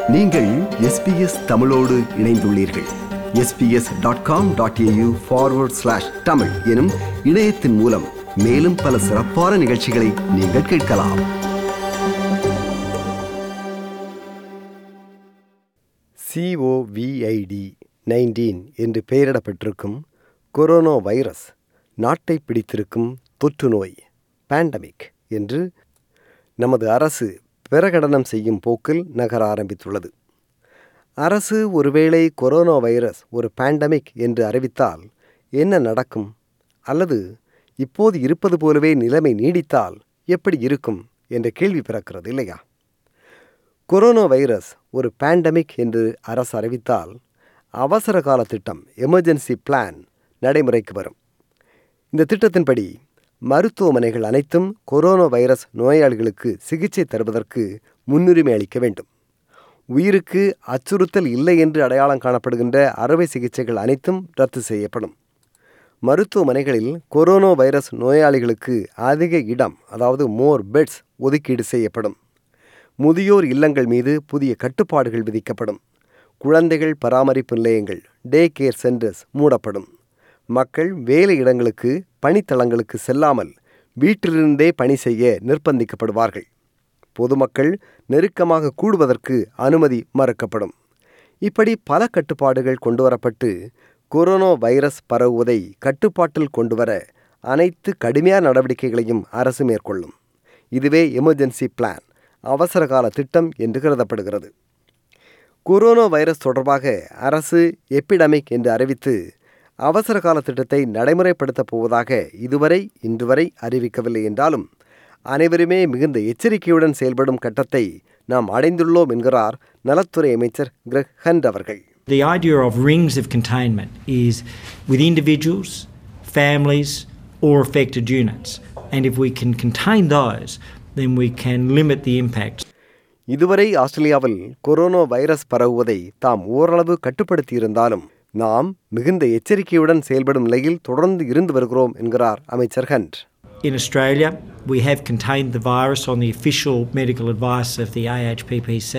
நீங்கள் எஸ்பிஎஸ் தமிழோடு இணைந்துள்ளீர்கள் SBS dot com dot AU forward slash Tamil எனும் இணையத்தின் மூலம் மேலும் பல சிறப்பான நிகழ்ச்சிகளை நீங்கள் கேட்கலாம் சிஓவிஐடி நைன்டீன் என்று பெயரிடப்பட்டிருக்கும் கொரோனா வைரஸ் நாட்டை பிடித்திருக்கும் தொற்று நோய் பேண்டமிக் என்று நமது அரசு பிரகடனம் செய்யும் போக்கில் நகர ஆரம்பித்துள்ளது அரசு ஒருவேளை கொரோனா வைரஸ் ஒரு பேண்டமிக் என்று அறிவித்தால் என்ன நடக்கும் அல்லது இப்போது இருப்பது போலவே நிலைமை நீடித்தால் எப்படி இருக்கும் என்ற கேள்வி பிறக்கிறது இல்லையா கொரோனா வைரஸ் ஒரு பேண்டமிக் என்று அரசு அறிவித்தால் அவசர கால திட்டம் எமர்ஜென்சி பிளான் நடைமுறைக்கு வரும் இந்த திட்டத்தின்படி மருத்துவமனைகள் அனைத்தும் கொரோனா வைரஸ் நோயாளிகளுக்கு சிகிச்சை தருவதற்கு முன்னுரிமை அளிக்க வேண்டும் உயிருக்கு அச்சுறுத்தல் இல்லை என்று அடையாளம் காணப்படுகின்ற அறுவை சிகிச்சைகள் அனைத்தும் ரத்து செய்யப்படும் மருத்துவமனைகளில் கொரோனா வைரஸ் நோயாளிகளுக்கு அதிக இடம் அதாவது மோர் பெட்ஸ் ஒதுக்கீடு செய்யப்படும் முதியோர் இல்லங்கள் மீது புதிய கட்டுப்பாடுகள் விதிக்கப்படும் குழந்தைகள் பராமரிப்பு நிலையங்கள் டே கேர் சென்டர்ஸ் மூடப்படும் மக்கள் வேலை இடங்களுக்கு பணித்தளங்களுக்கு செல்லாமல் வீட்டிலிருந்தே பணி செய்ய நிர்பந்திக்கப்படுவார்கள் பொதுமக்கள் நெருக்கமாக கூடுவதற்கு அனுமதி மறுக்கப்படும் இப்படி பல கட்டுப்பாடுகள் கொண்டுவரப்பட்டு கொரோனா வைரஸ் பரவுவதை கட்டுப்பாட்டில் கொண்டுவர அனைத்து கடுமையான நடவடிக்கைகளையும் அரசு மேற்கொள்ளும் இதுவே எமர்ஜென்சி பிளான் அவசரகால திட்டம் என்று கருதப்படுகிறது கொரோனா வைரஸ் தொடர்பாக அரசு எப்பிடமிக் என்று அறிவித்து அவசர கால திட்டத்தை நடைமுறைப்படுத்தப் போவதாக இதுவரை இன்று வரை அறிவிக்கவில்லை என்றாலும் அனைவருமே மிகுந்த எச்சரிக்கையுடன் செயல்படும் கட்டத்தை நாம் அடைந்துள்ளோம் என்கிறார் நலத்துறை அமைச்சர் கிரக் ஹண்ட் அவர்கள் The idea of rings of containment is with individuals, families, or affected units. And if we can contain those, then we can limit the impact. இதுவரை ஆஸ்திரேலியாவில் கொரோனா வைரஸ் பரவுவதை தாம் ஓரளவு கட்டுப்படுத்தியிருந்தாலும் நாம் மிகுந்த எச்சரிக்கையுடன் செயல்படும் நிலையில் தொடர்ந்து இருந்து வருகிறோம் என்கிறார் அமைச்சர் Hunt In Australia, we have contained the virus on the official medical advice of the AHPPC,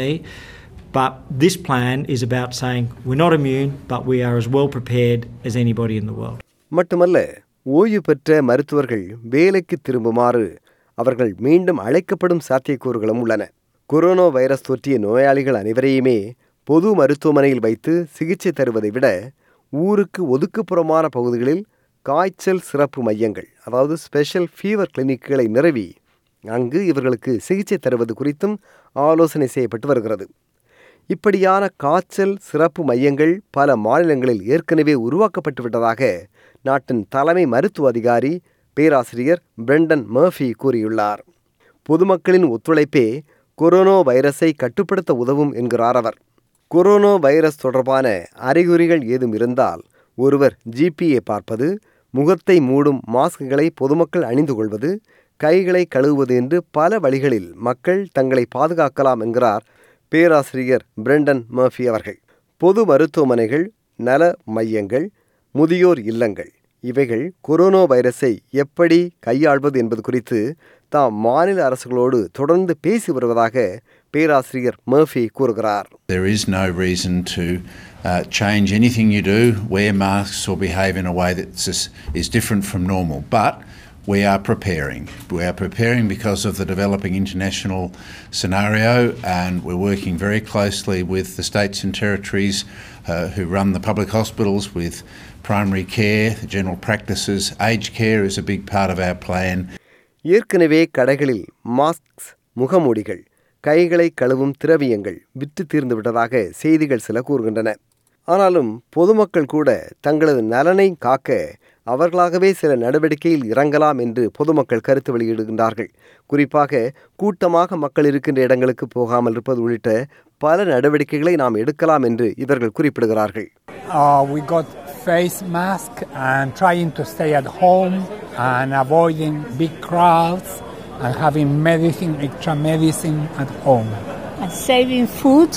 but this plan is about saying we're not immune, but we are as well prepared as anybody in the world. மட்டுமல்ல ஓய்வு பெற்ற மருத்துவர்கள் வேலைக்கு திரும்புமாறு அவர்கள் மீண்டும் அழைக்கப்படும் சாத்தியக்கூறுகளும் உள்ளன கொரோனா வைரஸ் தொற்றிய நோயாளிகள் அனைவரையுமே பொது மருத்துவமனையில் வைத்து சிகிச்சை தருவதை விட ஊருக்கு ஒதுக்குப்புறமான பகுதிகளில் காய்ச்சல் சிறப்பு மையங்கள் அதாவது ஸ்பெஷல் ஃபீவர் கிளினிக்குகளை நிறுவி அங்கு இவர்களுக்கு சிகிச்சை தருவது குறித்தும் ஆலோசனை செய்யப்பட்டு வருகிறது இப்படியான காய்ச்சல் சிறப்பு மையங்கள் பல மாநிலங்களில் ஏற்கனவே உருவாக்கப்பட்டு விட்டதாக நாட்டின் தலைமை மருத்துவ அதிகாரி பேராசிரியர் பிரெண்டன் மர்ஃபி கூறியுள்ளார் பொதுமக்களின் ஒத்துழைப்பே கொரோனா வைரஸை கட்டுப்படுத்த உதவும் என்கிறார் அவர் கொரோனா வைரஸ் தொடர்பான அறிகுறிகள் ஏதும் இருந்தால் ஒருவர் ஜிபியை பார்ப்பது முகத்தை மூடும் மாஸ்குகளை பொதுமக்கள் அணிந்து கொள்வது கைகளை கழுவுவது என்று பல வழிகளில் மக்கள் தங்களை பாதுகாக்கலாம் என்கிறார் பேராசிரியர் பிரெண்டன் மர்ஃபி அவர்கள் பொது மருத்துவமனைகள் நல மையங்கள் முதியோர் இல்லங்கள் இவைகள் கொரோனா வைரஸை எப்படி கையாள்வது என்பது குறித்து தாம் மாநில அரசுகளோடு தொடர்ந்து பேசி வருவதாக பேராசிரியர் மர்ஃபி கூறுகிறார் There is no reason to uh, change anything you do, wear masks or behave in a way that is different from normal. But we are preparing. We are preparing because of the developing international scenario, and we're working very closely with the states and territories uh, who run the public hospitals with primary care, the general practices. Aged care is a big part of our plan. ஏற்கனவே கடைகளில் mask முகமூடிகள் கைகளை கழுவும் திரவியங்கள் விற்று தீர்ந்து விட்டதாக செய்திகள் சில கூறுகின்றன ஆனாலும் பொதுமக்கள் கூட தங்களது நலனை காக்க அவர்களாகவே சில நடவடிக்கையில் இறங்கலாம் என்று பொதுமக்கள் கருத்து வெளியிடுகின்றார்கள் குறிப்பாக கூட்டமாக மக்கள் இருக்கின்ற இடங்களுக்கு போகாமல் இருப்பது உள்ளிட்ட பல நடவடிக்கைகளை நாம் எடுக்கலாம் என்று இவர்கள் குறிப்பிடுகிறார்கள் Uh, we got face mask and trying to stay at home and avoiding big crowds and having medicine, extra medicine at home. and saving food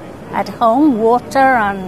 at home, water and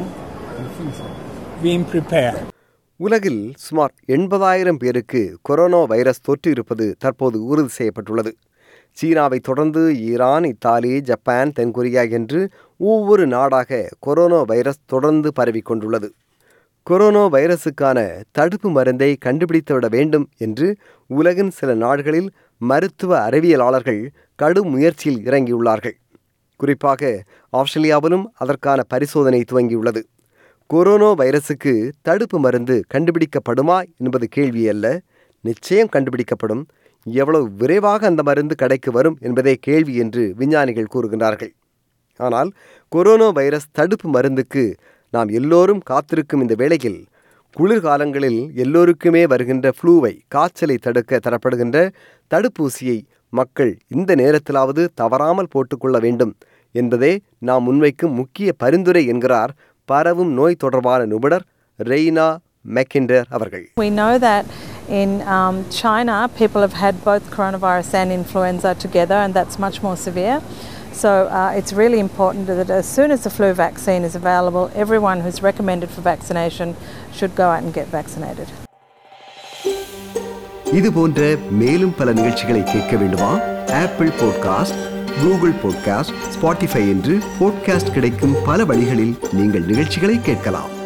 Being prepared. உலகில் சுமார் எண்பதாயிரம் பேருக்கு corona virus தொற்று இருப்பது தற்போது உறுதி செய்யப்பட்டுள்ளது சீனாவை தொடர்ந்து ஈரான் இத்தாலி ஜப்பான் தென்கொரியா என்று ஒவ்வொரு நாடாக கொரோனா வைரஸ் தொடர்ந்து பரவிக்கொண்டுள்ளது கொரோனா வைரசுக்கான தடுப்பு மருந்தை கண்டுபிடித்துவிட வேண்டும் என்று உலகின் சில நாடுகளில் மருத்துவ அறிவியலாளர்கள் கடும் முயற்சியில் இறங்கியுள்ளார்கள் குறிப்பாக ஆஸ்திரேலியாவிலும் அதற்கான பரிசோதனை துவங்கியுள்ளது கொரோனா வைரசுக்கு தடுப்பு மருந்து கண்டுபிடிக்கப்படுமா என்பது கேள்வி அல்ல நிச்சயம் கண்டுபிடிக்கப்படும் எவ்வளவு விரைவாக அந்த மருந்து கடைக்கு வரும் என்பதே கேள்வி என்று விஞ்ஞானிகள் கூறுகின்றார்கள் ஆனால் கொரோனா வைரஸ் தடுப்பு மருந்துக்கு நாம் எல்லோரும் காத்திருக்கும் இந்த வேளையில் குளிர்காலங்களில் எல்லோருக்குமே வருகின்ற ஃப்ளூவை காய்ச்சலை தடுக்க தரப்படுகின்ற தடுப்பூசியை மக்கள் இந்த நேரத்திலாவது தவறாமல் போட்டுக்கொள்ள வேண்டும் என்பதே நாம் முன்வைக்கும் முக்கிய பரிந்துரை என்கிறார் பரவும் நோய் தொடர்பான நிபுணர் ரெய்னா மெக்கிண்டர் அவர்கள் We know that in um, China, people have had both coronavirus and influenza together, and that's much more severe. So uh, it's really important that as soon as the flu vaccine is available, everyone who's recommended for vaccination should go out and get vaccinated. இது போன்ற மேலும் பல நிகழ்ச்சிகளை கேட்க வேண்டுமா Apple podcast Google podcast Spotify என்று podcast கிடைக்கும் பல வழிகளில் நீங்கள் நிகழ்ச்சிகளை கேட்கலாம்